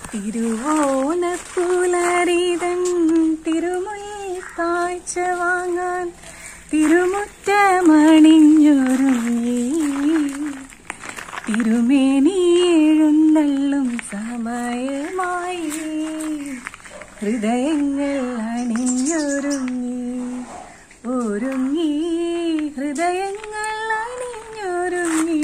തിരുവോണപ്പുലരിതൻ തിരുമുൽ കാഴ്ച വാങ്ങാൻ തിരുമുറ്റമണിഞ്ഞൊരുങ്ങി തിരുമേനി എഴുന്നള്ളും സമയമായി ഹൃദയങ്ങൾ അണിഞ്ഞൊരുങ്ങി ഒരുങ്ങി ഹൃദയങ്ങൾ അണിഞ്ഞൊരുങ്ങി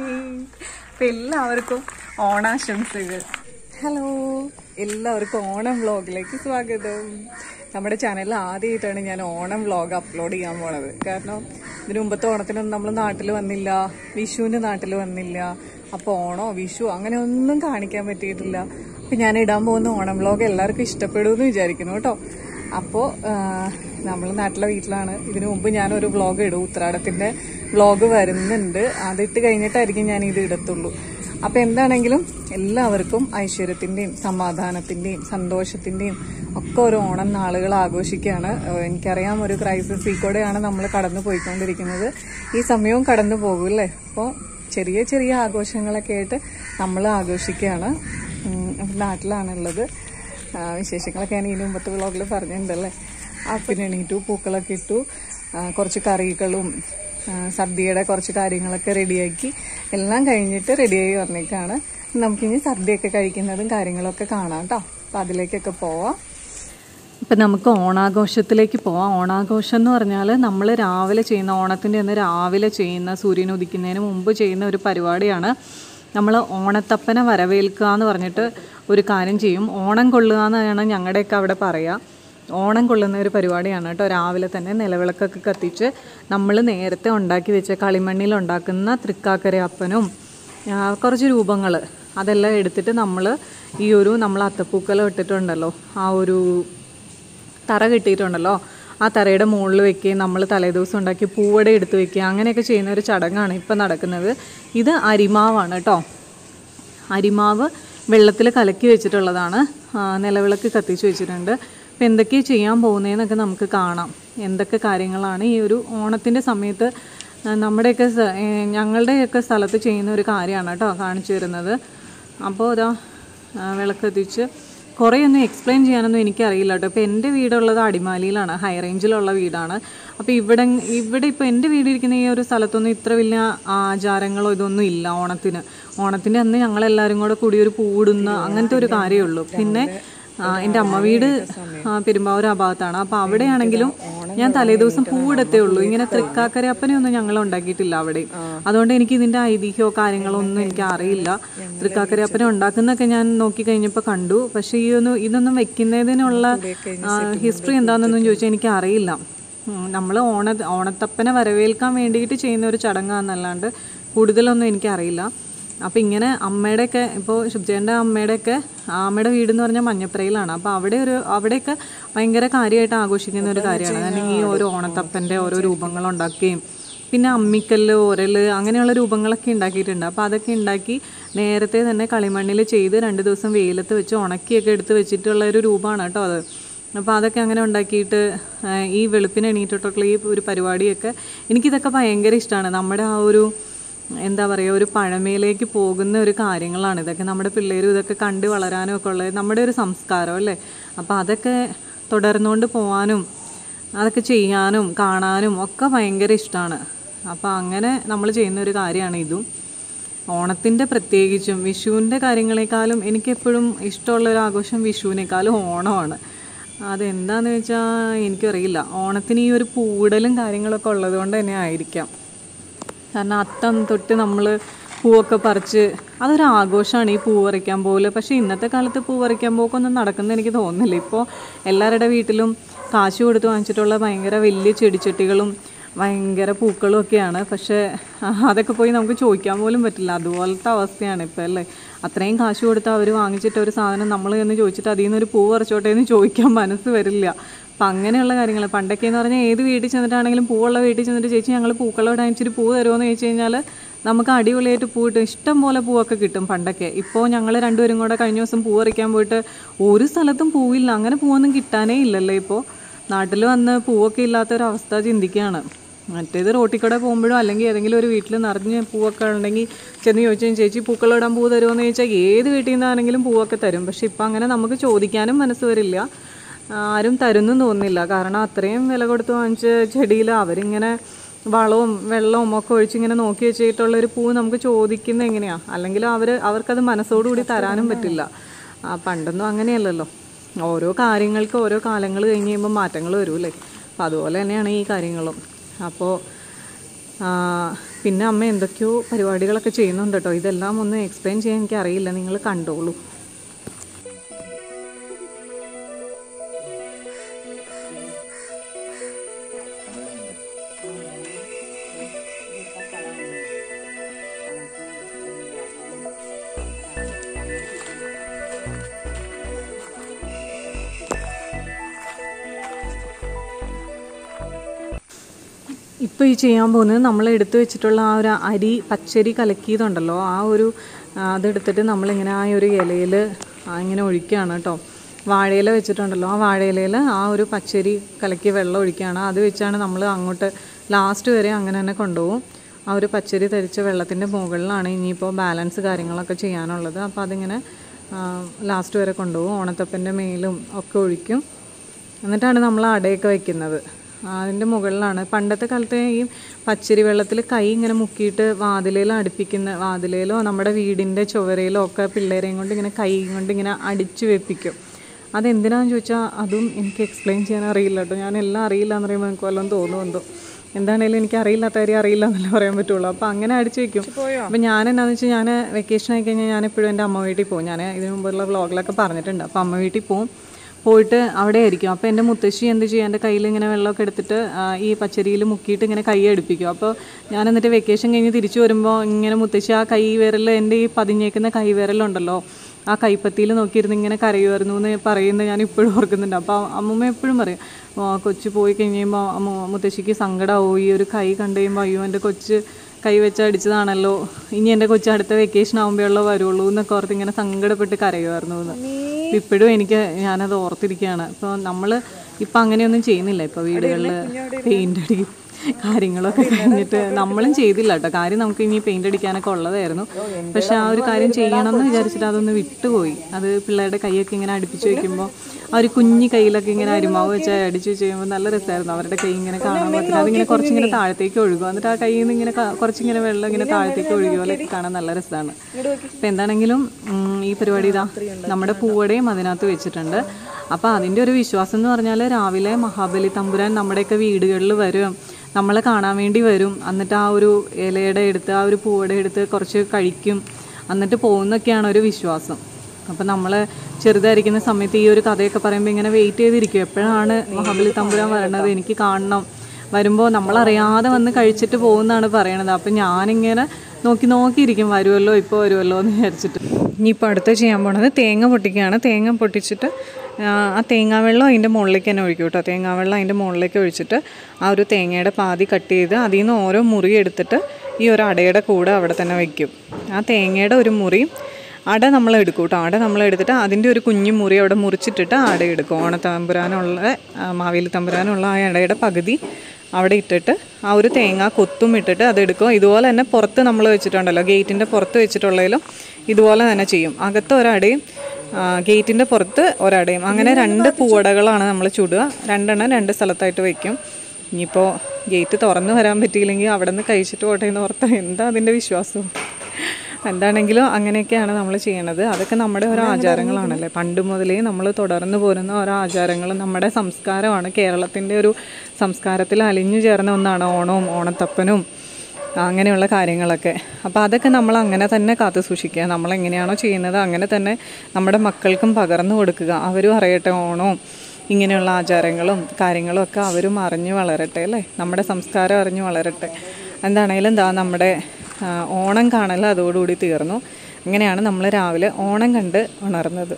അപ്പൊ എല്ലാവർക്കും ഓണാശംസകൾ ഹലോ എല്ലാവർക്കും ഓണം വ്ളോഗിലേക്ക് സ്വാഗതം നമ്മുടെ ചാനലിൽ ആദ്യമായിട്ടാണ് ഞാൻ ഓണം വ്ളോഗ് അപ്ലോഡ് ചെയ്യാൻ പോണത് കാരണം ഇതിനു മുമ്പത്തെ ഓണത്തിനൊന്നും നമ്മൾ നാട്ടിൽ വന്നില്ല വിഷുവിന് നാട്ടിൽ വന്നില്ല അപ്പോൾ ഓണോ വിഷു അങ്ങനെ ഒന്നും കാണിക്കാൻ പറ്റിയിട്ടില്ല അപ്പം ഞാൻ ഇടാൻ പോകുന്ന ഓണം വ്ളോഗ് എല്ലാവർക്കും ഇഷ്ടപ്പെടുമെന്ന് വിചാരിക്കുന്നു കേട്ടോ അപ്പോൾ നമ്മൾ നാട്ടിലെ വീട്ടിലാണ് ഇതിനു മുമ്പ് ഞാൻ ഒരു വ്ളോഗ് ഇടും ഉത്രാടത്തിന്റെ വ്ളോഗ് വരുന്നുണ്ട് അതിട്ട് കഴിഞ്ഞിട്ടായിരിക്കും ഞാൻ ഇത് ഇടത്തുള്ളൂ അപ്പൊ എന്താണെങ്കിലും എല്ലാവർക്കും ഐശ്വര്യത്തിന്റെയും സമാധാനത്തിന്റെയും സന്തോഷത്തിന്റെയും ഒക്കെ ഒരു ഓണം നാളുകൾ ആഘോഷിക്കുകയാണ് ഏഹ് എനിക്കറിയാം ഒരു ക്രൈസിസ് കൂടെയാണ് നമ്മൾ കടന്നു പോയിക്കൊണ്ടിരിക്കുന്നത് ഈ സമയവും കടന്നു പോകും അല്ലേ അപ്പോൾ ചെറിയ ചെറിയ ആഘോഷങ്ങളൊക്കെ ആയിട്ട് നമ്മൾ ആഘോഷിക്കുകയാണ് ഉം, അപ്പൊ നാട്ടിലാണുള്ളത് ആ, വിശേഷങ്ങളൊക്കെ ഞാൻ ഇതിന് മുമ്പത്തെ വ്ളോഗിൽ പറഞ്ഞിട്ടുണ്ടല്ലേ ആ പിന്നെ എണീറ്റു പൂക്കളൊക്കെ ഇട്ടു ആ, കുറച്ച് കറികളും ആ, സദ്യയുടെ കുറച്ച് കാര്യങ്ങളൊക്കെ റെഡിയാക്കി എല്ലാം കഴിഞ്ഞിട്ട് റെഡിയായി വന്നേക്കാണ് നമുക്കിനി സദ്യയൊക്കെ കഴിക്കുന്നതും കാര്യങ്ങളൊക്കെ കാണാം കേട്ടോ അപ്പം അതിലേക്കൊക്കെ പോവാം ഇപ്പം നമുക്ക് ഓണാഘോഷത്തിലേക്ക് പോവാം ഓണാഘോഷം എന്ന് പറഞ്ഞാൽ നമ്മൾ രാവിലെ ചെയ്യുന്ന ഓണത്തിൻ്റെ അന്ന് രാവിലെ ചെയ്യുന്ന സൂര്യൻ ഉദിക്കുന്നതിന് മുമ്പ് ചെയ്യുന്ന ഒരു പരിപാടിയാണ് നമ്മൾ ഓണത്തപ്പനെ വരവേൽക്കുക എന്ന് പറഞ്ഞിട്ട് ഒരു കാര്യം ചെയ്യും ഓണം കൊള്ളുക എന്നാണ് ഞങ്ങളുടെയൊക്കെ അവിടെ പറയുക ഓണം കൊള്ളുന്ന ഒരു പരിപാടിയാണ് കേട്ടോ രാവിലെ തന്നെ നിലവിളക്കൊക്കെ കത്തിച്ച് നമ്മൾ നേരത്തെ ഉണ്ടാക്കി വെച്ച കളിമണ്ണിൽ ഉണ്ടാക്കുന്ന തൃക്കാക്കര അപ്പനും ആ, കുറച്ച് രൂപങ്ങൾ അതെല്ലാം എടുത്തിട്ട് നമ്മൾ ഈ ഒരു നമ്മൾ അത്തപ്പൂക്കലം ഇട്ടിട്ടുണ്ടല്ലോ ആ ഒരു തറ കിട്ടിയിട്ടുണ്ടല്ലോ ആ തറയുടെ മുകളിൽ വെക്കുകയും നമ്മൾ തലേദിവസം ഉണ്ടാക്കി പൂവട എടുത്ത് വെക്കുക അങ്ങനെയൊക്കെ ചെയ്യുന്ന ഒരു ചടങ്ങാണ് ഇപ്പം നടക്കുന്നത് ഇത് അരിമാവാണ് കേട്ടോ അരിമാവ് വെള്ളത്തിൽ കലക്കി വെച്ചിട്ടുള്ളതാണ് ആ, നിലവിളക്ക് കത്തിച്ച് വെച്ചിട്ടുണ്ട് അപ്പം എന്തൊക്കെയാണ് ചെയ്യാൻ പോകുന്നതെന്നൊക്കെ നമുക്ക് കാണാം എന്തൊക്കെ കാര്യങ്ങളാണ് ഈ ഒരു ഓണത്തിൻ്റെ സമയത്ത് ആ, നമ്മുടെയൊക്കെ സ- ഏ, ഞങ്ങളുടെയൊക്കെ സ്ഥലത്ത് ചെയ്യുന്ന ഒരു കാര്യമാണ് കേട്ടോ കാണിച്ചു തരുന്നത് അപ്പോൾ ഇതാ ആ, വിളക്ക് കത്തിച്ച് കുറേ ഒന്നും എക്സ്പ്ലെയിൻ ചെയ്യാനൊന്നും എനിക്കറിയില്ല കേട്ടോ ഇപ്പോൾ എൻ്റെ വീടുള്ളത് അടിമാലിയിലാണ് ഹൈ റേഞ്ചിലുള്ള വീടാണ് അപ്പോൾ ഇവിടെ ഇവിടെ ഇപ്പോൾ എൻ്റെ വീട് ഇരിക്കുന്ന ഈ ഒരു സ്ഥലത്തൊന്നും ഇത്ര വലിയ ആചാരങ്ങളോ ഇതൊന്നും ഇല്ല ഓണത്തിന് ഓണത്തിൻ്റെ അന്ന് ഞങ്ങളെല്ലാവരും കൂടെ കൂടി ഒരു പൂടുന്ന അങ്ങനത്തെ ഒരു കാര്യമേ ഉള്ളൂ പിന്നെ ആ, എൻ്റെ അമ്മ വീട് ആ, പെരുമ്പാവൂർ ആ ഭാഗത്താണ് അപ്പോൾ അവിടെയാണെങ്കിലും ഞാൻ തലേദിവസം പൂവിടത്തേ ഉള്ളൂ ഇങ്ങനെ തൃക്കാക്കര അപ്പനെ ഒന്നും ഞങ്ങൾ ഉണ്ടാക്കിയിട്ടില്ല അവിടെ അതുകൊണ്ട് എനിക്ക് ഇതിന്റെ ഐതിഹ്യമോ കാര്യങ്ങളോ ഒന്നും എനിക്ക് അറിയില്ല തൃക്കാക്കര അപ്പനെ ഉണ്ടാക്കുന്നൊക്കെ ഞാൻ നോക്കി കഴിഞ്ഞപ്പോൾ കണ്ടു പക്ഷേ ഈ ഒന്ന് ഇതൊന്നും വെക്കുന്നതിനുള്ള ഹിസ്റ്ററി എന്താണെന്നൊന്നും ചോദിച്ചാൽ എനിക്ക് അറിയില്ല നമ്മൾ ഓണ ഓണത്തപ്പനെ വരവേൽക്കാൻ വേണ്ടിയിട്ട് ചെയ്യുന്ന ഒരു ചടങ്ങാന്നല്ലാണ്ട് കൂടുതലൊന്നും എനിക്കറിയില്ല അപ്പം ഇങ്ങനെ അമ്മയുടെയൊക്കെ ഇപ്പോൾ ശുഭ്ജേൻ്റെ അമ്മയുടെയൊക്കെ അമ്മയുടെ വീട് എന്ന് പറഞ്ഞാൽ മഞ്ഞപ്പുരയിലാണ് അപ്പോൾ അവിടെ ഒരു അവിടെയൊക്കെ ഭയങ്കര കാര്യമായിട്ട് ആഘോഷിക്കുന്ന ഒരു കാര്യമാണ് കാരണം ഈ ഓരോ ഓണത്തപ്പൻ്റെ ഓരോ രൂപങ്ങൾ ഉണ്ടാക്കുകയും പിന്നെ അമ്മിക്കല്ല് ഓരല് അങ്ങനെയുള്ള രൂപങ്ങളൊക്കെ ഉണ്ടാക്കിയിട്ടുണ്ട് അപ്പോൾ അതൊക്കെ ഉണ്ടാക്കി നേരത്തെ തന്നെ കളിമണ്ണിൽ ചെയ്ത് രണ്ട് ദിവസം വെയിലത്ത് വെച്ച് ഉണക്കിയൊക്കെ എടുത്ത് വെച്ചിട്ടുള്ള ഒരു രൂപമാണ് കേട്ടോ അത് അപ്പോൾ അതൊക്കെ അങ്ങനെ ഉണ്ടാക്കിയിട്ട് ആ, ഈ വെളുപ്പിന് എണീറ്റിട്ടുള്ള ഈ ഒരു പരിപാടിയൊക്കെ എനിക്കിതൊക്കെ ഭയങ്കര ഇഷ്ടമാണ് നമ്മുടെ ആ ഒരു എന്താ പറയുക ഒരു പഴമയിലേക്ക് പോകുന്ന ഒരു കാര്യങ്ങളാണ് ഇതൊക്കെ നമ്മുടെ പിള്ളേരും ഇതൊക്കെ കണ്ട് വളരാനും ഒക്കെ ഉള്ളത് നമ്മുടെ ഒരു സംസ്കാരം അല്ലേ അപ്പോൾ അതൊക്കെ തുടർന്നുകൊണ്ട് പോകാനും അതൊക്കെ ചെയ്യാനും കാണാനും ഒക്കെ ഭയങ്കര ഇഷ്ടമാണ് അപ്പോൾ അങ്ങനെ നമ്മൾ ചെയ്യുന്ന ഒരു കാര്യമാണ് ഇതും ഓണത്തിൻ്റെ പ്രത്യേകിച്ചും വിഷുവിൻ്റെ കാര്യങ്ങളെക്കാളും എനിക്കെപ്പോഴും ഇഷ്ടമുള്ള ഒരു ആഘോഷം വിഷുവിനേക്കാളും ഓണമാണ് അതെന്താന്ന് വെച്ചാൽ എനിക്കറിയില്ല ഓണത്തിന് ഈ ഒരു പൂടലും കാര്യങ്ങളൊക്കെ ഉള്ളത് കൊണ്ട് തന്നെ ആയിരിക്കാം കാരണം അത്തം തൊട്ട് നമ്മൾ പൂവൊക്കെ പറിച്ച് അതൊരു ആഘോഷമാണ് ഈ പൂ പറിക്കാൻ പോകല് പക്ഷേ ഇന്നത്തെ കാലത്ത് പൂ പറിക്കാൻ പോക്കൊന്നും നടക്കുന്ന എനിക്ക് തോന്നുന്നില്ല ഇപ്പോൾ എല്ലാവരുടെ വീട്ടിലും കാശ് കൊടുത്ത് വാങ്ങിച്ചിട്ടുള്ള ഭയങ്കര വലിയ ചെടിച്ചട്ടികളും ഭയങ്കര പൂക്കളും ഒക്കെയാണ് പക്ഷേ ആ, അതൊക്കെ പോയി നമുക്ക് ചോദിക്കാൻ പോലും പറ്റില്ല അതുപോലത്തെ അവസ്ഥയാണ് ഇപ്പോൾ അല്ലേ അത്രയും കാശ് കൊടുത്ത് അവർ വാങ്ങിച്ചിട്ട് ഒരു സാധനം നമ്മൾ എന്ന് ചോദിച്ചിട്ട് അതിൽ നിന്ന് ഒരു പൂ പറിച്ചോട്ടെ എന്ന് ചോദിക്കാൻ മനസ്സ് വരില്ല അപ്പം അങ്ങനെയുള്ള കാര്യങ്ങൾ പണ്ടൊക്കെ എന്ന് പറഞ്ഞാൽ ഏത് വീട്ടിൽ ചെന്നിട്ടാണെങ്കിലും പൂവുള്ള വീട്ടിൽ ചെന്നിട്ട് ചേച്ചി ഞങ്ങൾ പൂക്കള ഇടാൻ ഇച്ചിരി പൂ തരുമോ എന്ന് ചോദിച്ചു കഴിഞ്ഞാൽ നമുക്ക് അടിപൊളിയായിട്ട് പൂ കിട്ടും ഇഷ്ടം പോലെ പൂവൊക്കെ കിട്ടും പണ്ടൊക്കെ ഇപ്പോൾ ഞങ്ങൾ രണ്ടുപേരും കൂടെ കഴിഞ്ഞ ദിവസം പൂ പറിക്കാൻ പോയിട്ട് ഒരു സ്ഥലത്തും പൂവില്ല അങ്ങനെ പൂവൊന്നും കിട്ടാനേ ഇല്ലല്ലോ ഇപ്പോൾ നാട്ടിൽ വന്ന് പൂവൊക്കെ ഇല്ലാത്തൊരവസ്ഥ ചിന്തിക്കുകയാണ് മറ്റേത് റോട്ടിൽ കൂടെ പോകുമ്പോഴും അല്ലെങ്കിൽ ഏതെങ്കിലും ഒരു വീട്ടിൽ നിറഞ്ഞ് പൂവൊക്കെ ഉണ്ടെങ്കിൽ ചെന്ന് ചോദിച്ചാൽ ചേച്ചി പൂക്കളിടാൻ പൂ തരുമോ എന്ന് ചോദിച്ചാൽ ഏത് വീട്ടിൽ നിന്നാണെങ്കിലും പൂവൊക്കെ തരും പക്ഷെ ഇപ്പം അങ്ങനെ നമുക്ക് ചോദിക്കാനും മനസ്സ് വരില്ല ആരും തരുന്നും തോന്നുന്നില്ല കാരണം അത്രയും വില കൊടുത്ത് വാങ്ങിച്ച ചെടിയിൽ അവരിങ്ങനെ വളവും വെള്ളവും ഒക്കെ ഒഴിച്ച് ഇങ്ങനെ നോക്കി വെച്ചിട്ടുള്ള ഒരു പൂ നമുക്ക് ചോദിക്കുന്നത് എങ്ങനെയാ അല്ലെങ്കിൽ അവർ അവർക്കത് മനസ്സോടുകൂടി തരാനും പറ്റില്ല ആ, പണ്ടൊന്നും അങ്ങനെയല്ലല്ലോ ഓരോ കാര്യങ്ങൾക്ക് ഓരോ കാലങ്ങൾ കഴിഞ്ഞ് കഴിയുമ്പോൾ മാറ്റങ്ങൾ വരൂലേ അപ്പം അതുപോലെ തന്നെയാണ് ഈ കാര്യങ്ങളും അപ്പോൾ പിന്നെ അമ്മ എന്തൊക്കെയോ പരിപാടികളൊക്കെ ചെയ്യുന്നുണ്ട് കേട്ടോ ഇതെല്ലാം ഒന്ന് എക്സ്പ്ലെയിൻ ചെയ്യാൻ എനിക്ക് അറിയില്ല നിങ്ങൾ കണ്ടോളൂ ഇപ്പോൾ ഈ ചെയ്യാൻ പോകുന്നത് നമ്മൾ എടുത്തു വെച്ചിട്ടുള്ള ആ ഒരു അരി പച്ചരി കലക്കിയതുണ്ടല്ലോ ആ ഒരു ആ, അതെടുത്തിട്ട് നമ്മളിങ്ങനെ ആ ഒരു ഇലയിൽ ഇങ്ങനെ ഒഴിക്കുകയാണ് കേട്ടോ വാഴയില വെച്ചിട്ടുണ്ടല്ലോ ആ വാഴയിലയിൽ ആ ഒരു പച്ചരി കലക്കിയ വെള്ളം ഒഴിക്കുകയാണ് അത് വെച്ചാണ് നമ്മൾ അങ്ങോട്ട് ലാസ്റ്റ് വരെ അങ്ങനെ തന്നെ കൊണ്ടുപോകും ആ ഒരു പച്ചരി തരിച്ച വെള്ളത്തിൻ്റെ മുകളിലാണ് ഇനിയിപ്പോൾ ബാലൻസ് കാര്യങ്ങളൊക്കെ ചെയ്യാനുള്ളത് അപ്പോൾ അതിങ്ങനെ ലാസ്റ്റ് വരെ കൊണ്ടുപോകും ഓണത്തപ്പൻ്റെ മേലും ഒക്കെ ഒഴിക്കും എന്നിട്ടാണ് നമ്മൾ അടയൊക്കെ വെക്കുന്നത് അതിൻ്റെ മുകളിലാണ് പണ്ടത്തെ കാലത്തെ ഈ പച്ചരി വെള്ളത്തിൽ കൈ ഇങ്ങനെ മുക്കിയിട്ട് വാതിലയിലോ അടുപ്പിക്കുന്ന വാതിലയിലോ നമ്മുടെ വീടിൻ്റെ ചുവരയിലോ ഒക്കെ പിള്ളേരെയും കൊണ്ട് ഇങ്ങനെ കൈ കൊണ്ട് ഇങ്ങനെ അടിച്ചു വെപ്പിക്കും അതെന്തിനാന്ന് ചോദിച്ചാൽ അതും എനിക്ക് എക്സ്പ്ലെയിൻ ചെയ്യാൻ അറിയില്ല കേട്ടോ ഞാൻ എല്ലാം അറിയില്ല എന്ന് പറയുമ്പോൾ എനിക്ക് വല്ലതും തോന്നുമെന്തോ എന്താണേലും എനിക്ക് അറിയില്ലാത്ത കാര്യം അറിയില്ല എന്നല്ലേ പറയാൻ പറ്റുള്ളൂ അപ്പോൾ അങ്ങനെ അടിച്ചു വെക്കും അപ്പോൾ ഞാൻ എന്നാന്ന് വെച്ചാൽ ഞാൻ വെക്കേഷൻ ആയി കഴിഞ്ഞാൽ ഞാൻ എപ്പോഴും എൻ്റെ അമ്മ വീട്ടിൽ പോകും ഞാൻ ഇതിനു മുമ്പുള്ള വ്ളോഗിലൊക്കെ പറഞ്ഞിട്ടുണ്ട് അപ്പോൾ അമ്മ വീട്ടിൽ പോകും പോയിട്ട് അവിടെ ആയിരിക്കും അപ്പോൾ എൻ്റെ മുത്തശ്ശി എന്ത് ചെയ്യും എൻ്റെ കയ്യിൽ ഇങ്ങനെ വെള്ളമൊക്കെ എടുത്തിട്ട് ആ, ഈ പച്ചരിയിൽ മുക്കിയിട്ട് ഇങ്ങനെ കൈ അടുപ്പിക്കും അപ്പോൾ ഞാൻ എന്നിട്ട് വെക്കേഷൻ കഴിഞ്ഞ് തിരിച്ചു വരുമ്പോൾ ഇങ്ങനെ മുത്തശ്ശി ആ കൈ വിരൽ എൻ്റെ ഈ പതിഞ്ഞേക്കുന്ന കൈ വിരലുണ്ടല്ലോ ആ കൈപ്പത്തിയിൽ നോക്കിയിരുന്ന് ഇങ്ങനെ കരയുമായിരുന്നു എന്ന് പറയുന്നത് ഞാൻ ഇപ്പോഴും ഓർക്കുന്നുണ്ട് അപ്പോൾ അമ്മൂമ്മ എപ്പോഴും പറയും ആ, കൊച്ചു പോയി കഴിഞ്ഞ് കഴിയുമ്പോൾ അമ്മ മുത്തശ്ശിക്ക് സങ്കടമാവും ഈ ഒരു കൈ കണ്ടു കഴിയുമ്പോൾ അയ്യോ എൻ്റെ കൊച്ച് കൈ വെച്ച് അടിച്ചതാണല്ലോ ഇനി എൻ്റെ കൊച്ചു അടുത്ത വെക്കേഷൻ ആകുമ്പോഴുള്ള വരുള്ളൂ എന്നൊക്കെ ഓർത്ത് ഇങ്ങനെ സങ്കടപ്പെട്ട് കരയുമായിരുന്നു എന്ന് ഇപ്പം ഇപ്പോഴും എനിക്ക് ഞാനത് ഓർത്തിരിക്കുകയാണ് ഇപ്പോൾ നമ്മൾ ഇപ്പം അങ്ങനെയൊന്നും ചെയ്യുന്നില്ല ഇപ്പോൾ വീടുകളിൽ പെയിൻ്റ് അടിക്കും കാര്യങ്ങളൊക്കെ കഴിഞ്ഞിട്ട് നമ്മളും ചെയ്തില്ല കേട്ടോ കാര്യം നമുക്ക് ഇനി പെയിൻ്റ് അടിക്കാനൊക്കെ ഉള്ളതായിരുന്നു പക്ഷെ ആ ഒരു കാര്യം ചെയ്യണമെന്ന് വിചാരിച്ചിട്ട് അതൊന്ന് വിട്ടുപോയി അത് പിള്ളേരുടെ കൈയൊക്കെ ഇങ്ങനെ അടുപ്പിച്ച് വെക്കുമ്പോൾ ആ ഒരു കുഞ്ഞു കയ്യിലൊക്കെ ഇങ്ങനെ അരിമാവ് വെച്ച് അടിച്ച് വെച്ച് കഴിയുമ്പോൾ നല്ല രസമായിരുന്നു അവരുടെ കൈ ഇങ്ങനെ കാണാൻ പറ്റില്ല അതിങ്ങനെ കുറച്ചിങ്ങനെ താഴത്തേക്ക് ഒഴുകും എന്നിട്ട് ആ കയ്യിൽ നിന്ന് ഇങ്ങനെ ക- കുറച്ചിങ്ങനെ വെള്ളം ഇങ്ങനെ താഴത്തേക്ക് ഒഴുകിയ പോലെ കാണാൻ നല്ല രസമാണ് അപ്പം എന്താണെങ്കിലും ഉം, ഈ പരിപാടി ഇതാ നമ്മുടെ പൂവടയും അതിനകത്ത് വെച്ചിട്ടുണ്ട് അപ്പോൾ അതിൻ്റെ ഒരു വിശ്വാസം എന്ന് പറഞ്ഞാൽ രാവിലെ മഹാബലി തമ്പുരാൻ നമ്മുടെയൊക്കെ വീടുകളിൽ വരും നമ്മളെ കാണാൻ വേണ്ടി വരും എന്നിട്ട് ആ ഒരു ഇലയുടെ എടുത്ത് ആ ഒരു പൂവട എടുത്ത് കുറച്ച് കഴിക്കും എന്നിട്ട് പോകുന്നൊക്കെയാണ് ഒരു വിശ്വാസം അപ്പം നമ്മൾ ചെറുതായിരിക്കുന്ന സമയത്ത് ഈ ഒരു കഥയൊക്കെ പറയുമ്പോൾ ഇങ്ങനെ വെയിറ്റ് ചെയ്തിരിക്കും എപ്പോഴാണ് മഹാബലി തമ്പുരാൻ വരണത് എനിക്ക് കാണണം വരുമ്പോൾ നമ്മളറിയാതെ വന്ന് കഴിച്ചിട്ട് പോകുന്നതാണ് പറയണത് അപ്പം ഞാനിങ്ങനെ നോക്കി നോക്കിയിരിക്കും വരുമല്ലോ ഇപ്പോൾ വരുമല്ലോ എന്ന് വിചാരിച്ചിട്ട് ഇനിയിപ്പോൾ അടുത്ത് ചെയ്യാൻ പോണത് തേങ്ങ പൊട്ടിക്കുകയാണ് തേങ്ങ പൊട്ടിച്ചിട്ട് ആ, ആ തേങ്ങാവെള്ളം അതിൻ്റെ മുകളിലേക്ക് തന്നെ ഒഴിക്കും കേട്ടോ തേങ്ങാവെള്ളം അതിൻ്റെ മുകളിലേക്ക് ഒഴിച്ചിട്ട് ആ ഒരു തേങ്ങയുടെ പാതി കട്ട് ചെയ്ത് അതിൽ നിന്ന് ഓരോ മുറി എടുത്തിട്ട് ഈ ഒരു അടയുടെ കൂടെ അവിടെ തന്നെ വയ്ക്കും ആ തേങ്ങയുടെ ഒരു മുറിയും അട നമ്മൾ എടുക്കും കേട്ടോ അട നമ്മൾ എടുത്തിട്ട് അതിൻ്റെ ഒരു കുഞ്ഞു മുറി അവിടെ മുറിച്ചിട്ടിട്ട് അട എടുക്കും ഓണത്തമ്പുരാനുള്ള ആ, മാവേലി തമ്പുരാനുള്ള ആ അടയുടെ പകുതി അവിടെ ഇട്ടിട്ട് ആ ഒരു തേങ്ങ കൊത്തും ഇട്ടിട്ട് അതെടുക്കും ഇതുപോലെ തന്നെ പുറത്ത് നമ്മൾ വെച്ചിട്ടുണ്ടല്ലോ ഗേറ്റിൻ്റെ പുറത്ത് വെച്ചിട്ടുള്ളതിലും ഇതുപോലെ തന്നെ ചെയ്യും അകത്ത് ഒരടയും ഗേറ്റിൻ്റെ പുറത്ത് ഒരടയും അങ്ങനെ രണ്ട് പൂവടകളാണ് നമ്മൾ ചുടുക രണ്ടെണ്ണം രണ്ട് സ്ഥലത്തായിട്ട് വയ്ക്കും ഇനിയിപ്പോൾ ഗേറ്റ് തുറന്ന് വരാൻ പറ്റിയില്ലെങ്കിൽ അവിടെ നിന്ന് കഴിച്ചിട്ട് പോട്ടെ എന്ന് ഓർത്താൽ എന്താ അതിൻ്റെ വിശ്വാസം എന്താണെങ്കിലും അങ്ങനെയൊക്കെയാണ് നമ്മൾ ചെയ്യണത് അതൊക്കെ നമ്മുടെ ഓരോ ആചാരങ്ങളാണല്ലേ പണ്ട് മുതലേ നമ്മൾ തുടർന്ന് പോരുന്ന ഓരോ ആചാരങ്ങളും നമ്മുടെ സംസ്കാരമാണ് കേരളത്തിൻ്റെ ഒരു സംസ്കാരത്തിൽ അലിഞ്ഞു ചേർന്ന ഒന്നാണ് ഓണവും ഓണത്തപ്പനും അങ്ങനെയുള്ള കാര്യങ്ങളൊക്കെ അപ്പോൾ അതൊക്കെ നമ്മൾ അങ്ങനെ തന്നെ കാത്തു സൂക്ഷിക്കുക നമ്മൾ എങ്ങനെയാണോ ചെയ്യുന്നത് അങ്ങനെ തന്നെ നമ്മുടെ മക്കൾക്കും പകർന്നു കൊടുക്കുക അവരും അറിയട്ടെ ഓണവും ഇങ്ങനെയുള്ള ആചാരങ്ങളും കാര്യങ്ങളും ഒക്കെ അവരും അറിഞ്ഞു വളരട്ടെ അല്ലേ നമ്മുടെ സംസ്കാരം അറിഞ്ഞു വളരട്ടെ എന്താണേലും എന്താ നമ്മുടെ ആ, ഓണം കാണൽ അതോടുകൂടി തീർന്നു അങ്ങനെയാണ് നമ്മൾ രാവിലെ ഓണം കണ്ട് ഉണർന്നത്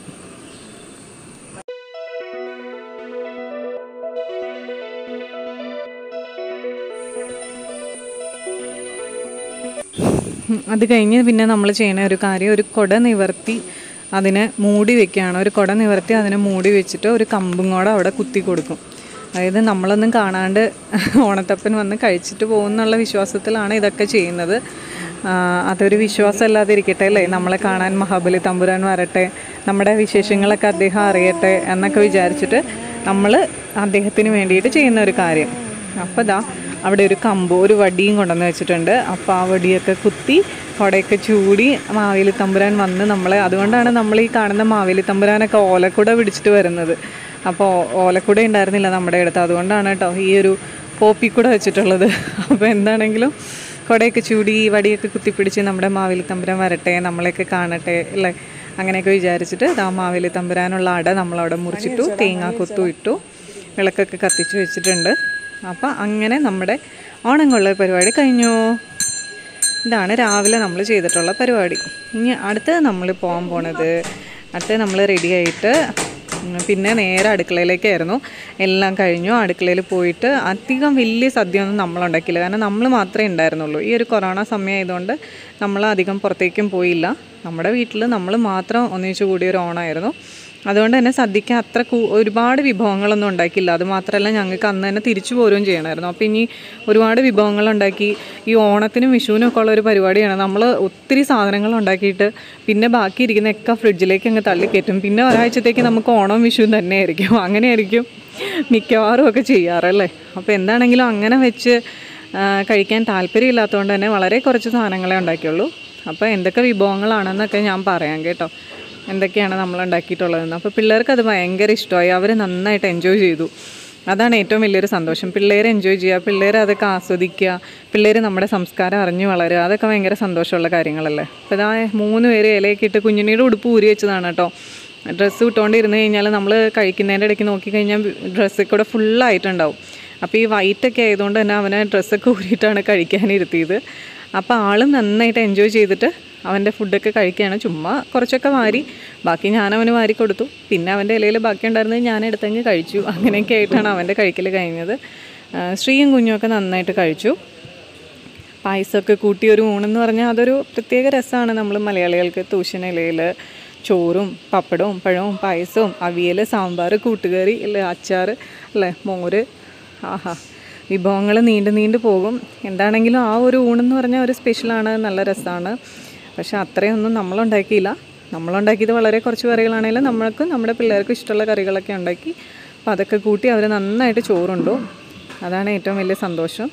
ഉം, അത് കഴിഞ്ഞ് പിന്നെ നമ്മൾ ചെയ്യുന്ന ഒരു കാര്യം ഒരു കുട നിവർത്തി അതിനെ മൂടി വെക്കുകയാണ് ഒരു കുട നിവർത്തി അതിനെ മൂടി വെച്ചിട്ട് ഒരു കമ്പും കൂടെ അവിടെ കുത്തി കൊടുക്കും അതായത് നമ്മളൊന്നും കാണാണ്ട് ഓണത്തപ്പൻ വന്ന് കഴിച്ചിട്ട് പോകുന്നുള്ള വിശ്വാസത്തിലാണ് ഇതൊക്കെ ചെയ്യുന്നത് ആ, അതൊരു വിശ്വാസമല്ലാതെ ഇരിക്കട്ടെ അല്ലേ നമ്മളെ കാണാൻ മഹാബലി തമ്പുരാൻ വരട്ടെ നമ്മുടെ വിശേഷങ്ങളൊക്കെ അദ്ദേഹം അറിയട്ടെ എന്നൊക്കെ വിചാരിച്ചിട്ട് നമ്മൾ അദ്ദേഹത്തിന് വേണ്ടിയിട്ട് ചെയ്യുന്ന ഒരു കാര്യം അപ്പോൾ ദാ അവിടെ ഒരു കമ്പോ ഒരു വടിയും കൊണ്ടുവന്ന് വെച്ചിട്ടുണ്ട് അപ്പോൾ ആ വടിയൊക്കെ കുത്തി കുടയൊക്കെ ചൂടി മാവേലി തമ്പുരാൻ വന്ന് നമ്മളെ അതുകൊണ്ടാണ് നമ്മൾ ഈ കാണുന്ന മാവേലി തമ്പുരാനൊക്കെ ഓലക്കുട പിടിച്ചിട്ട് വരുന്നത് അപ്പോൾ ഓലക്കുട ഉണ്ടായിരുന്നില്ല നമ്മുടെ അടുത്ത് അതുകൊണ്ടാണ് കേട്ടോ ഈ ഒരു പോപ്പിക്കുട വെച്ചിട്ടുള്ളത് അപ്പോൾ എന്താണെങ്കിലും കുടയൊക്കെ ചൂടി വടിയൊക്കെ കുത്തിപ്പിടിച്ച് നമ്മുടെ മാവേലി തമ്പുരാൻ വരട്ടെ നമ്മളെയൊക്കെ കാണട്ടെ അല്ലേ അങ്ങനെയൊക്കെ വിചാരിച്ചിട്ട് ആ മാവേലി തമ്പുരാനുള്ള അട നമ്മളവിടെ മുറിച്ചിട്ടു തേങ്ങാ കൊത്തും ഇട്ടു വിളക്കൊക്കെ കത്തിച്ച് വെച്ചിട്ടുണ്ട് അപ്പം അങ്ങനെ നമ്മുടെ ഓണം കൊള്ള പരിപാടി കഴിഞ്ഞു ഇതാണ് രാവിലെ നമ്മൾ ചെയ്തിട്ടുള്ള പരിപാടി ഇനി അടുത്തത് നമ്മൾ പോകാൻ പോണത് അടുത്തത് നമ്മൾ റെഡി ആയിട്ട് ഉം, പിന്നെ നേരെ അടുക്കളയിലേക്കായിരുന്നു എല്ലാം കഴിഞ്ഞു അടുക്കളയിൽ പോയിട്ട് അധികം വലിയ സദ്യ ഒന്നും നമ്മൾ ഉണ്ടാക്കിയില്ല കാരണം നമ്മൾ മാത്രമേ ഉണ്ടായിരുന്നുള്ളൂ ഈ ഒരു കൊറോണ സമയമായതുകൊണ്ട് നമ്മൾ അധികം പുറത്തേക്കും പോയില്ല നമ്മുടെ വീട്ടിൽ നമ്മൾ മാത്രം ഒന്നിച്ചു കൂടിയ ഒരു ഓണമായിരുന്നു അതുകൊണ്ട് തന്നെ സദ്യക്ക് അത്ര കൂ- ഒരുപാട് വിഭവങ്ങളൊന്നും ഉണ്ടാക്കിയില്ല അത് മാത്രമല്ല ഞങ്ങൾക്ക് അന്ന് തന്നെ തിരിച്ചു പോരുകയും ചെയ്യണമായിരുന്നു അപ്പോൾ ഇനി ഒരുപാട് വിഭവങ്ങൾ ഉണ്ടാക്കി ഈ ഓണത്തിനും വിഷുവിനും ഒക്കെ ഉള്ള ഒരു പരിപാടിയാണ് നമ്മൾ ഒത്തിരി സാധനങ്ങൾ ഉണ്ടാക്കിയിട്ട് പിന്നെ ബാക്കി ഇരിക്കുന്നതൊക്കെ ഫ്രിഡ്ജിലേക്ക് അങ്ങ് തള്ളിക്കയറ്റും പിന്നെ ഒരാഴ്ചത്തേക്ക് നമുക്ക് ഓണവും വിഷുവും തന്നെ ആയിരിക്കും അങ്ങനെയായിരിക്കും മിക്കവാറും ഒക്കെ ചെയ്യാറല്ലേ അപ്പോൾ എന്താണെങ്കിലും അങ്ങനെ വെച്ച് ആ, കഴിക്കാൻ താല്പര്യമില്ലാത്തതുകൊണ്ട് തന്നെ വളരെ കുറച്ച് സാധനങ്ങളെ ഉണ്ടാക്കിയുള്ളൂ അപ്പോൾ എന്തൊക്കെ വിഭവങ്ങളാണെന്നൊക്കെ ഞാൻ പറയാം കേട്ടോ എന്തൊക്കെയാണ് നമ്മൾ ഉണ്ടാക്കിയിട്ടുള്ളതെന്ന് അപ്പോൾ പിള്ളേർക്ക് അത് ഭയങ്കര ഇഷ്ടമായി അവർ നന്നായിട്ട് എൻജോയ് ചെയ്തു അതാണ് ഏറ്റവും വലിയൊരു സന്തോഷം പിള്ളേരെ എൻജോയ് ചെയ്യുക പിള്ളേർ അതൊക്കെ ആസ്വദിക്കുക പിള്ളേർ നമ്മുടെ സംസ്കാരം അറിഞ്ഞു വളരുക അതൊക്കെ ഭയങ്കര സന്തോഷമുള്ള കാര്യങ്ങളല്ലേ അപ്പോൾ ഇതാ മൂന്ന് പേര് ഇലയൊക്കെ ഇട്ട് കുഞ്ഞിനിയുടെ ഉടുപ്പ് ഊരി വെച്ചതാണ് കേട്ടോ ഡ്രസ്സ് ഇട്ടുകൊണ്ടിരുന്ന് കഴിഞ്ഞാൽ നമ്മൾ കഴിക്കുന്നതിൻ്റെ ഇടയ്ക്ക് നോക്കിക്കഴിഞ്ഞാൽ ഡ്രസ്സിൽ കൂടെ ഫുള്ളായിട്ടുണ്ടാവും അപ്പോൾ ഈ വൈറ്റൊക്കെ ആയതുകൊണ്ട് തന്നെ അവനെ ഡ്രസ്സൊക്കെ ഊരിയിട്ടാണ് കഴിക്കാനിരുത്തിയത് അപ്പോൾ ആളും നന്നായിട്ട് എൻജോയ് ചെയ്തിട്ട് അവൻ്റെ ഫുഡൊക്കെ കഴിക്കുകയാണ് ചുമ്മാ കുറച്ചൊക്കെ വാരി ബാക്കി ഞാൻ അവന് വാരി കൊടുത്തു പിന്നെ അവൻ്റെ ഇലയിൽ ബാക്കി ഉണ്ടായിരുന്നത് ഞാൻ എടുത്തെങ്കിൽ കഴിച്ചു അങ്ങനെയൊക്കെ ആയിട്ടാണ് അവൻ്റെ കഴിക്കൽ കഴിഞ്ഞത് ആ, ശ്രീയും കുഞ്ഞുമൊക്കെ നന്നായിട്ട് കഴിച്ചു പായസമൊക്കെ കൂട്ടി ഒരു ഊണെന്ന് പറഞ്ഞാൽ അതൊരു പ്രത്യേക രസമാണ് നമ്മൾ മലയാളികൾക്ക് തൂശനിലയിൽ ചോറും പപ്പടവും പഴവും പായസവും അവിയൽ സാമ്പാർ കൂട്ടുകറി അല്ലേ അച്ചാർ അല്ലേ മോര് ആഹാ വിഭവങ്ങൾ നീണ്ടു നീണ്ടു പോകും എന്താണെങ്കിലും ആ ഒരു ഊണെന്ന് പറഞ്ഞാൽ ഒരു സ്പെഷ്യലാണ് നല്ല രസമാണ് പക്ഷെ അത്രയൊന്നും നമ്മളുണ്ടാക്കിയില്ല നമ്മളുണ്ടാക്കിയത് വളരെ കുറച്ച് കറികളാണെങ്കിലും നമ്മൾക്ക് നമ്മുടെ പിള്ളേർക്ക് ഇഷ്ടമുള്ള കറികളൊക്കെ ഉണ്ടാക്കി അപ്പോൾ അതൊക്കെ കൂട്ടി അവർ നന്നായിട്ട് ചോറുണ്ടു അതാണ് ഏറ്റവും വലിയ സന്തോഷം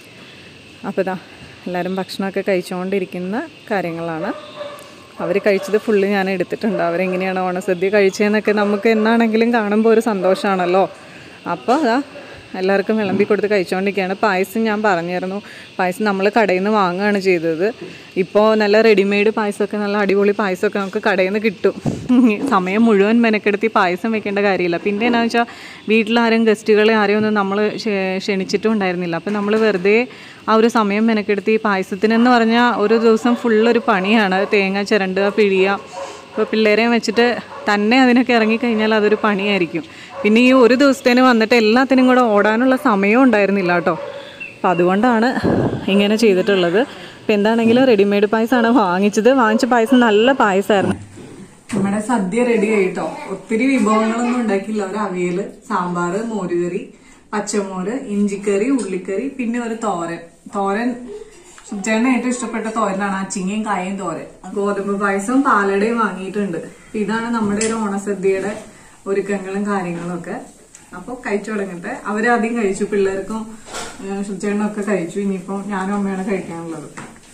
അപ്പോൾ ഇതാ എല്ലാവരും ഭക്ഷണമൊക്കെ കഴിച്ചുകൊണ്ടിരിക്കുന്ന കാര്യങ്ങളാണ് അവർ കഴിച്ചത് ഫുള്ള് ഞാൻ എടുത്തിട്ടുണ്ട് അവരെങ്ങനെയാണ് ഓണസദ്യ കഴിച്ചതെന്നൊക്കെ നമുക്ക് എന്നാണെങ്കിലും കാണുമ്പോൾ ഒരു സന്തോഷമാണല്ലോ അപ്പോൾ അതാ എല്ലാവർക്കും വിളമ്പി കൊടുത്ത് കഴിച്ചുകൊണ്ടിരിക്കുകയാണ് പായസം ഞാൻ പറഞ്ഞിരുന്നു പായസം നമ്മൾ കടയിൽ നിന്ന് വാങ്ങുകയാണ് ചെയ്തത് ഇപ്പോൾ നല്ല റെഡിമെയ്ഡ് പായസമൊക്കെ നല്ല അടിപൊളി പായസമൊക്കെ നമുക്ക് കടയിൽ നിന്ന് കിട്ടും സമയം മുഴുവൻ മെനക്കെടുത്തി പായസം വെക്കേണ്ട കാര്യമില്ല പിന്നെ എന്നാന്ന് വെച്ചാൽ വീട്ടിലാരും ഗസ്റ്റുകളെ ആരെയും ഒന്നും നമ്മൾ ക്ഷണിച്ചിട്ടും ഉണ്ടായിരുന്നില്ല അപ്പം നമ്മൾ വെറുതെ ആ ഒരു സമയം മെനക്കെടുത്തി പായസത്തിനെന്ന് പറഞ്ഞാൽ ഒരു ദിവസം ഫുള്ളൊരു പണിയാണ് തേങ്ങ ചിരണ്ടുക പിഴിയുക ഇപ്പോൾ പിള്ളേരെയും വെച്ചിട്ട് തന്നെ അതിനൊക്കെ ഇറങ്ങിക്കഴിഞ്ഞാൽ അതൊരു പണിയായിരിക്കും പിന്നെ ഈ ഒരു ദിവസത്തേന് വന്നിട്ട് എല്ലാത്തിനും കൂടെ ഓടാനുള്ള സമയവും ഉണ്ടായിരുന്നില്ല കേട്ടോ അപ്പം അതുകൊണ്ടാണ് ഇങ്ങനെ ചെയ്തിട്ടുള്ളത് ഇപ്പം എന്താണെങ്കിലും റെഡിമെയ്ഡ് പായസമാണ് വാങ്ങിച്ചത് വാങ്ങിച്ച പായസം നല്ല പായസമായിരുന്നു നമ്മുടെ സദ്യ റെഡി ആയിട്ടോ ഒത്തിരി വിഭവങ്ങളൊന്നും ഉണ്ടാക്കിയില്ല ഒരു അവിയല് സാമ്പാറ് മോരുകറി പച്ചമോര് ഇഞ്ചിക്കറി ഉള്ളിക്കറി പിന്നെ ഒരു തോരൻ തോരൻ സുജേണ് ഏറ്റവും ഇഷ്ടപ്പെട്ട തോരനാണ് അച്ചിങ്ങയും കായയും തോരൻ ഗോതമ്പ് പായസവും പാലടയും വാങ്ങിയിട്ടുണ്ട് അപ്പൊ ഇതാണ് നമ്മുടെ ഒരു ഓണസദ്യയുടെ ഒരുക്കങ്ങളും കാര്യങ്ങളും ഒക്കെ അപ്പൊ കഴിച്ചു തുടങ്ങട്ടെ അവരാദ്യം കഴിച്ചു പിള്ളേർക്കും സുജേണ്ണും ഒക്കെ കഴിച്ചു ഇനിയിപ്പോ ഞാനും അമ്മയാണ് കഴിക്കാനുള്ളത്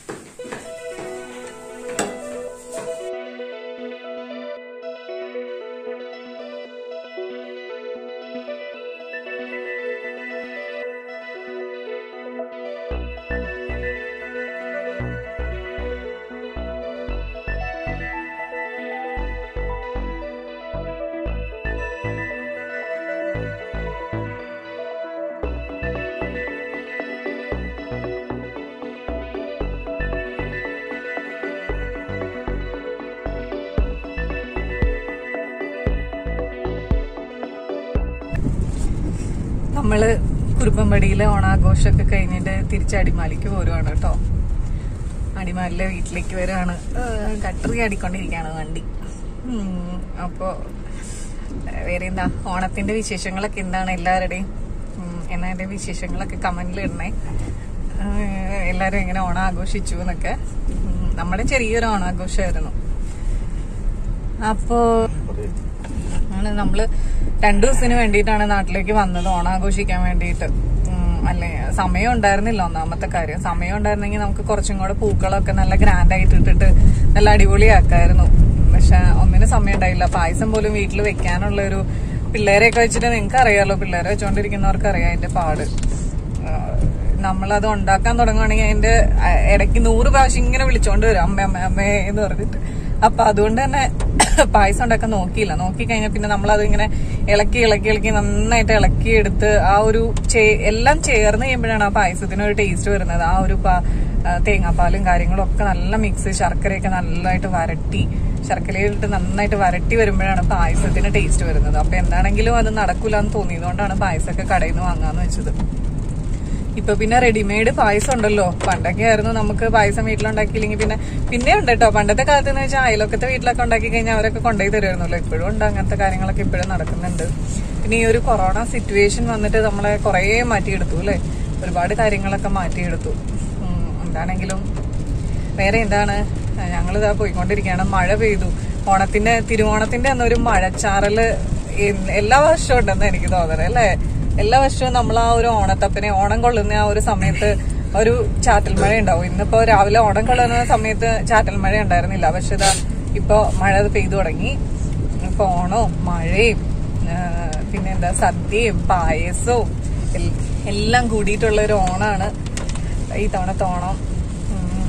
നമ്മള് കുറുപ്പമ്പടിയിലെ ഓണാഘോഷമൊക്കെ കഴിഞ്ഞിട്ട് തിരിച്ച് അടിമാലിക്ക് പോരുവാണ് കേട്ടോ അടിമാലിലെ വീട്ടിലേക്ക് വരികയാണ് കട്ടറി അടിക്കൊണ്ടിരിക്കുകയാണ് വണ്ടി ഉം, അപ്പോ വേറെ എന്താ ഓണത്തിന്റെ വിശേഷങ്ങളൊക്കെ എന്താണ് എല്ലാവരുടെയും എന്നാ എന്റെ വിശേഷങ്ങളൊക്കെ കമന്റിൽ ഇടണേ ആഹ് എല്ലാരും എങ്ങനെ ഓണം ആഘോഷിച്ചു എന്നൊക്കെ ഉം, നമ്മുടെ ചെറിയൊരു ഓണാഘോഷമായിരുന്നു അപ്പോ ആണ് നമ്മള് രണ്ടു ദിവസത്തിന് വേണ്ടിയിട്ടാണ് നാട്ടിലേക്ക് വന്നത് ഓണാഘോഷിക്കാൻ വേണ്ടിയിട്ട് ഉം, അല്ലേ സമയം ഉണ്ടായിരുന്നില്ല ഒന്നാമത്തെ കാര്യം സമയം ഉണ്ടായിരുന്നെങ്കിൽ നമുക്ക് കുറച്ചും കൂടെ പൂക്കളൊക്കെ നല്ല ഗ്രാൻഡ് ആയിട്ട് ഇട്ടിട്ട് നല്ല അടിപൊളിയാക്കായിരുന്നു പക്ഷെ ഒന്നിനും സമയം ഉണ്ടായില്ല പായസം പോലും വീട്ടിൽ വെക്കാനുള്ള ഒരു പിള്ളേരെയൊക്കെ വെച്ചിട്ട് നിങ്ങൾക്ക് അറിയാലോ പിള്ളേരെ വെച്ചോണ്ടിരിക്കുന്നവർക്ക് അറിയാം അതിന്റെ പാട് ആഹ് നമ്മളത് ഉണ്ടാക്കാൻ തുടങ്ങുവാണെങ്കിൽ അതിന്റെ അഹ് ഇടയ്ക്ക് നൂറ് പ്രാവശ്യം ഇങ്ങനെ വിളിച്ചോണ്ട് വരും അമ്മ അമ്മ അമ്മേ എന്ന് പറഞ്ഞിട്ട് അപ്പൊ അതുകൊണ്ട് തന്നെ പായസം ഉണ്ടാക്കാൻ നോക്കിയില്ല നോക്കി കഴിഞ്ഞാൽ പിന്നെ നമ്മളത് ഇങ്ങനെ ഇളക്കി ഇളക്കി ഇളക്കി നന്നായിട്ട് ഇളക്കി എടുത്ത് ആ ഒരു ചേ- എല്ലാം ചേർന്ന് കഴിയുമ്പോഴാണ് ആ പായസത്തിന് ഒരു ടേസ്റ്റ് വരുന്നത് ആ ഒരു പാ- ആ തേങ്ങാപ്പാലും കാര്യങ്ങളും ഒക്കെ നല്ല മിക്സ് ശർക്കരയൊക്കെ നല്ലതായിട്ട് വരട്ടി ശർക്കരയിലിട്ട് നന്നായിട്ട് വരട്ടി വരുമ്പോഴാണ് പായസത്തിന് ടേസ്റ്റ് വരുന്നത് അപ്പൊ എന്താണെങ്കിലും അത് നടക്കൂല എന്ന് തോന്നിയതുകൊണ്ടാണ് പായസമൊക്കെ കടയിൽ നിന്ന് വാങ്ങാന്ന് വെച്ചത് ഇപ്പൊ പിന്നെ റെഡിമെയ്ഡ് പായസം ഉണ്ടല്ലോ പണ്ടൊക്കെ ആയിരുന്നു നമുക്ക് പായസം വീട്ടിലുണ്ടാക്കിയില്ലെങ്കിൽ പിന്നെ പിന്നെ ഉണ്ട് കേട്ടോ പണ്ടത്തെ കാലത്ത് എന്ന് വെച്ചാൽ അയലൊക്കത്തെ വീട്ടിലൊക്കെ ഉണ്ടാക്കി കഴിഞ്ഞാൽ അവരൊക്കെ കൊണ്ടുപോയി തരുമായിരുന്നല്ലോ ഇപ്പോഴും ഉണ്ട് അങ്ങനത്തെ കാര്യങ്ങളൊക്കെ ഇപ്പോഴും നടക്കുന്നുണ്ട് പിന്നെ ഈ ഒരു കൊറോണ സിറ്റുവേഷൻ വന്നിട്ട് നമ്മളെ കുറേ മാറ്റിയെടുത്തു അല്ലേ ഒരുപാട് കാര്യങ്ങളൊക്കെ മാറ്റിയെടുത്തു ഉം, എന്താണെങ്കിലും വേറെ എന്താണ് ഞങ്ങളിതാ പോയിക്കൊണ്ടിരിക്കുകയാണ് മഴ പെയ്തു ഓണത്തിന്റെ തിരുവോണത്തിന്റെ അന്നൊരു മഴച്ചാറല് എൻ- എല്ലാ വർഷവും ഉണ്ടെന്ന് എനിക്ക് തോന്നുന്നത് അല്ലേ എല്ലാ വർഷവും നമ്മൾ ആ ഒരു ഓണത്തപ്പനെ ഓണം കൊള്ളുന്ന ആ ഒരു സമയത്ത് ഒരു ചാറ്റൽ മഴ ഉണ്ടാവും ഇന്നിപ്പോ രാവിലെ ഓണം കൊള്ളുന്ന സമയത്ത് ചാറ്റൽ മഴ ഉണ്ടായിരുന്നില്ല പക്ഷെ ഇതാ ഇപ്പൊ മഴ പെയ്തു തുടങ്ങി ഇപ്പൊ ഓണവും മഴയും ആ, പിന്നെ എന്താ സദ്യയും പായസവും എൽ- എല്ലാം കൂടിയിട്ടുള്ള ഒരു ഓണാണ് ഈ തവണത്തെ ഓണം ഉം.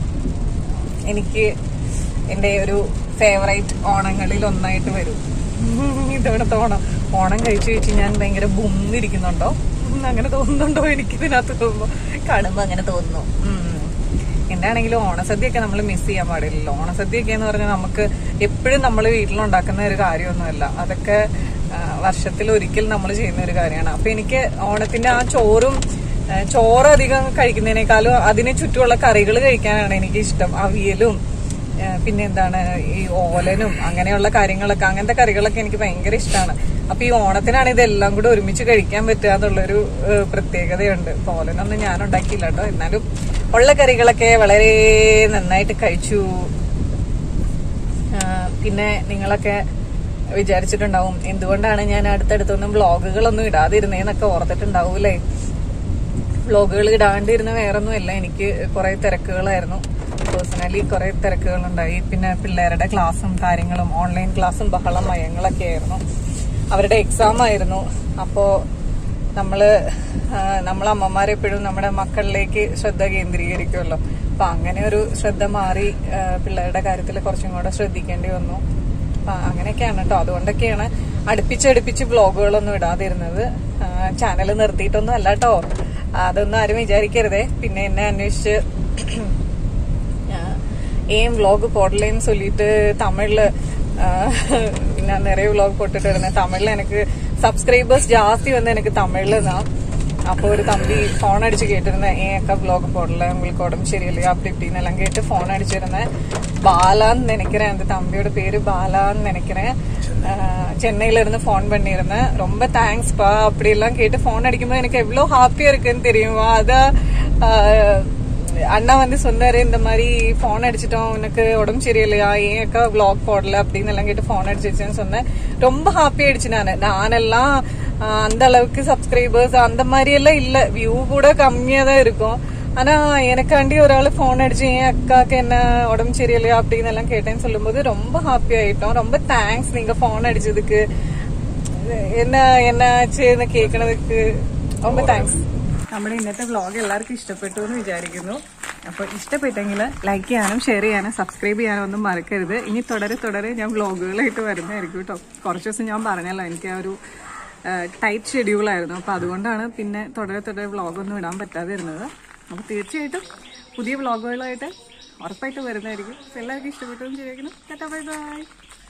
എനിക്ക് എന്റെ ഒരു ഫേവറേറ്റ് ഓണങ്ങളിൽ ഒന്നായിട്ട് വരും ഇതവിടുത്തെ ഓണം ഓണം കഴിച്ചു കഴിച്ച് ഞാൻ ഭയങ്കര ബുമ്മിരിക്കുന്നുണ്ടോ ഉം, അങ്ങനെ തോന്നുന്നുണ്ടോ എനിക്ക് ഇതിനകത്ത് തോന്നുന്നു കാണുമ്പോ അങ്ങനെ തോന്നുന്നു ഉം. എന്താണെങ്കിലും ഓണസദ്യയൊക്കെ നമ്മൾ മിസ് ചെയ്യാൻ പാടില്ലല്ലോ ഓണസദ്യയൊക്കെ എന്ന് പറഞ്ഞാൽ നമുക്ക് എപ്പോഴും നമ്മൾ വീട്ടിലുണ്ടാക്കുന്ന ഒരു കാര്യമൊന്നുമല്ല അതൊക്കെ ആ, വർഷത്തിൽ ഒരിക്കൽ നമ്മൾ ചെയ്യുന്ന ഒരു കാര്യമാണ് അപ്പൊ എനിക്ക് ഓണത്തിന്റെ ആ ചോറും ആ, ചോറ് അധികം കഴിക്കുന്നതിനേക്കാളും അതിന് ചുറ്റുമുള്ള കറികൾ കഴിക്കാനാണ് എനിക്ക് ഇഷ്ടം അവിയലും ആ, പിന്നെ എന്താണ് ഈ ഓലനും അങ്ങനെയുള്ള കാര്യങ്ങളൊക്കെ അങ്ങനത്തെ കറികളൊക്കെ എനിക്ക് ഭയങ്കര ഇഷ്ടമാണ് അപ്പൊ ഈ ഓണത്തിനാണ് ഇതെല്ലാം കൂടെ ഒരുമിച്ച് കഴിക്കാൻ പറ്റുക എന്നുള്ളൊരു ഏ, പ്രത്യേകതയുണ്ട് ഇപ്പൊ ഓലനൊന്നും ഞാൻ ഉണ്ടാക്കിയില്ല കേട്ടോ എന്നാലും ഉള്ള കറികളൊക്കെ വളരെ നന്നായിട്ട് കഴിച്ചു ആ, പിന്നെ നിങ്ങളൊക്കെ വിചാരിച്ചിട്ടുണ്ടാവും എന്തുകൊണ്ടാണ് ഞാൻ അടുത്തടുത്തൊന്നും വ്ളോഗുകളൊന്നും ഇടാതിരുന്നേന്നൊക്കെ ഓർത്തിട്ടുണ്ടാവൂലേ വ്ളോഗുകൾ ഇടാണ്ടിരുന്ന വേറൊന്നുമല്ല എനിക്ക് കുറെ തിരക്കുകളായിരുന്നു പേഴ്സണലി കുറെ തിരക്കുകളുണ്ടായി പിന്നെ പിള്ളേരുടെ ക്ലാസ്സും കാര്യങ്ങളും ഓൺലൈൻ ക്ലാസ്സും ബഹളം മയങ്ങളൊക്കെ ആയിരുന്നു അവരുടെ എക്സാം ആയിരുന്നു അപ്പോ നമ്മള് ആ, നമ്മളെ അമ്മമാരെപ്പോഴും നമ്മുടെ മക്കളിലേക്ക് ശ്രദ്ധ കേന്ദ്രീകരിക്കുമല്ലോ അപ്പൊ അങ്ങനെ ഒരു ശ്രദ്ധ മാറി ആ, പിള്ളേരുടെ കാര്യത്തിൽ കുറച്ചും കൂടെ ശ്രദ്ധിക്കേണ്ടി വന്നു അപ്പൊ അങ്ങനെയൊക്കെയാണ് കേട്ടോ അതുകൊണ്ടൊക്കെയാണ് അടുപ്പിച്ചടുപ്പിച്ച് വ്ളോഗുകളൊന്നും ഇടാതിരുന്നത് ചാനൽ നിർത്തിയിട്ടൊന്നും അല്ല കേട്ടോ അതൊന്നും ആരും വിചാരിക്കരുതേ പിന്നെ എന്നെ അന്വേഷിച്ച് ஏன் vlog போடலன்னு சொல்லிட்டு தமிழ்ல ஆஹ், நான் நிறைய vlog போட்டுட்டு இருந்தேன் தமிழ்ல எனக்கு சப்ஸ்கிரைபர்ஸ் ஜாஸ்தி வந்து எனக்கு தமிழ்ல தான் அப்போ ஒரு தம்பி ஃபோன் அடிச்சு கேட்டிருந்தேன் ஏன் அக்கா vlog போடல உங்களுக்கு உடம்பு சரியில்லையா அப்படி இப்படின்னு எல்லாம் கேட்டு ஃபோன் அடிச்சிருந்தேன் பாலான்னு நினைக்கிறேன் அந்த தம்பியோட பேரு பாலான்னு நினைக்கிறேன் ஆஹ், சென்னையில இருந்து ஃபோன் பண்ணியிருந்தேன் ரொம்ப தேங்க்ஸ்ப்பா அப்படி எல்லாம் கேட்டு ஃபோன் அடிக்கும்போது எனக்கு எவ்வளவு ஹாப்பியா இருக்குன்னு தெரியுமா அதான் ஆஹ், அண்ணா வந்து சொன்னாரு இந்த மாதிரி போன் அடிச்சிட்டோம் உனக்கு உடம்பு சரியில்லையா ஏன் அக்கா விளாக் போடல அப்படின்னு எல்லாம் கேட்டு போன் அடிச்சிருச்சுன்னு சொன்னேன் ரொம்ப ஹாப்பி ஆயிடுச்சு நானு நானெல்லாம் ஆஹ், அந்த அளவுக்கு சப்ஸ்கிரைபர்ஸ் அந்த மாதிரி எல்லாம் இல்ல வியூ கூட கம்மியா தான் இருக்கும் ஆனா எனக்காண்டி ஒரு ஆளு போன் அடிச்சு ஏன் அக்காக்கு என்ன உடம்பு சரியில்லையா அப்படின்னு எல்லாம் கேட்டேன்னு சொல்லும்போது ரொம்ப ஹாப்பி ஆயிட்டோம் ரொம்ப தேங்க்ஸ் நீங்க போன் அடிச்சதுக்கு என்ன என்ன ആച്ചെന്ന് കേൾക്കണതൊക്കെ ரொம்ப താങ്ക്സ് നമ്മുടെ ഇന്നത്തെ വ്ളോഗ് എല്ലാവർക്കും ഇഷ്ടപ്പെട്ടു എന്ന് വിചാരിക്കുന്നു അപ്പോൾ ഇഷ്ടപ്പെട്ടെങ്കിൽ ലൈക്ക് ചെയ്യാനും ഷെയർ ചെയ്യാനും സബ്സ്ക്രൈബ് ചെയ്യാനും ഒന്നും മറക്കരുത് ഇനി തുടരെ തുടരെ ഞാൻ വ്ളോഗുകളായിട്ട് വരുന്നതായിരിക്കും കേട്ടോ കുറച്ച് ദിവസം ഞാൻ പറഞ്ഞല്ലോ എനിക്ക് ആ ഒരു ടൈറ്റ് ഷെഡ്യൂളായിരുന്നു അപ്പോൾ അതുകൊണ്ടാണ് പിന്നെ തുടരെ തുടരെ വ്ളോഗൊന്നും ഇടാൻ പറ്റാതെ ഇരുന്നത് അപ്പോൾ തീർച്ചയായിട്ടും പുതിയ വ്ളോഗുകളായിട്ട് ഉറപ്പായിട്ട് വരുന്നതായിരിക്കും അപ്പോൾ എല്ലാവർക്കും ഇഷ്ടപ്പെട്ടു എന്ന് വിചാരിക്കുന്നു ബൈ ബൈ